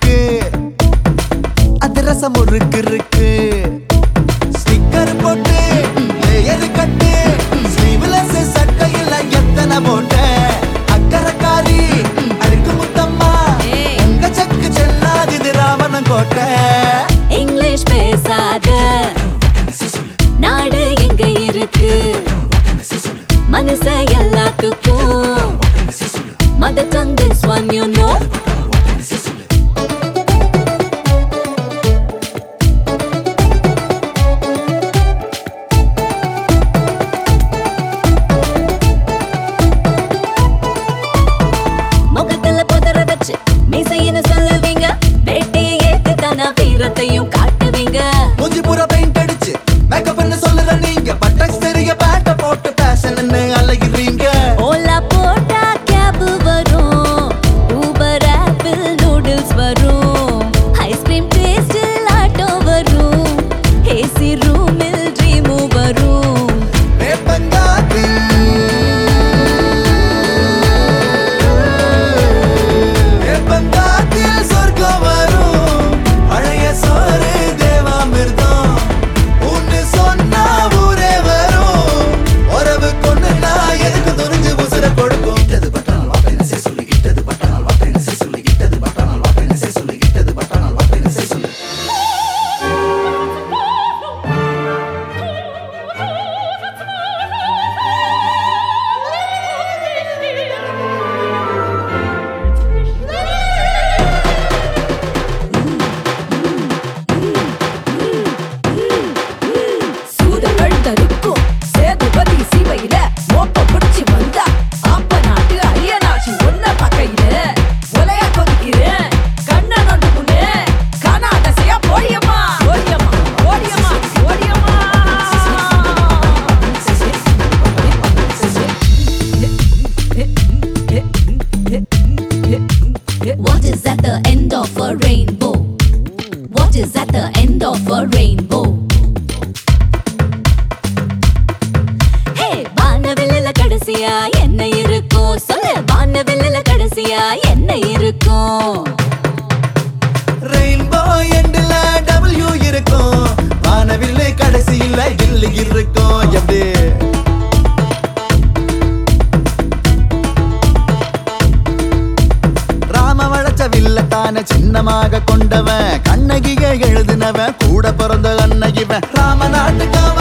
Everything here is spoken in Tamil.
இருக்கு அதிரசம் முறுக்கு இருக்கு ஸ்டிக்கர் போட்டு லேயர் கட்டு ஸ்லீவ்லெஸ் சட்டையில எத்தனை போட்ட அக்கறக்காரி அழுக்கு முத்தம்மா ஏய். உங்க சக்கு செல்லாது ராமன் கோட்டை இங்கிலீஷ் பேசாத நாடு எங்க இருக்கு மனச எல்லாத்துக்கும் mother tongue this one you know முகத்துல புதற வச்சு மீசையின்னு சொல்லுவீங்க வேட்டையை ஏத்து தானா வீரத்தையும் காட்டுவீங்க மூஞ்சி பூரா பெயிண்ட் அடிச்சு மேக்கப்னு சொல்லுற நீங்க பட்டக்ஸ் தெரிய பேட்ட போட்டு பேஷன் அழகிறீங்க ஓலா போட்டா கேப் வரும் ஊபர் ஆப்பிள் நூடுல்ஸ் வரும் ஐஸ்கிரீம் டேஸ்டில் ஆட்டோ வரும் ஏசி ரூமில் ட்ரீமும் வரும் வேப்பங்காத்தில் வேப்பங்காத்தில் சொர்க்கம் வரும் பழைய சோறு தேவாமிர்தம் ஒன்னு சொன்னா ஊரே வரும் உறவு கொண்டு நான் எதுக்கு துணிஞ்சு உசுர கொடுக்கும் இட்டது பட்டானால் வாப்பேன்னு சே சொல்லி இட்டது பட்டானால் வாப்பேன்னு சே சொல்லி இட்டது பட்டானால் வாப்பேன்னு சே சொல்லி இட்டது பட்டானால் வாப்பேன்னு சே சொல்லி சூதங்கள் தருக்கும் சேதுபதி சிவையில மோப்ப புடிச்சு வந்தா அப்ப நாட்டு அரியனாட்சி ஒன்ன பக்கையில ஒலைய கொதிக்கிறேன் கண்ண நொண்டு முன்னே கனாதசையா போடியம்மா ஓடியம்மா ஓடியம்மா ஓடியம்மா What is at the end of a rainbow? What is at the end of a rainbow? Hey, வானவில்லில கடைசியா என்ன இருக்கும் சொல்லு வானவில்லில கடைசியா என்ன இருக்கும் ரெயின்போ எண்டுல டபிள்யூ இருக்கும் வானவில்லை கடைசியில இல்லு இருக்கும் எப்படி ராம வளைச்ச வில்லத்தான சின்னமாக கொண்டவன் கண்ணகிய எழுதினவன் கூட பிறந்த அன்னகிவன் ராம நாட்டுக்கு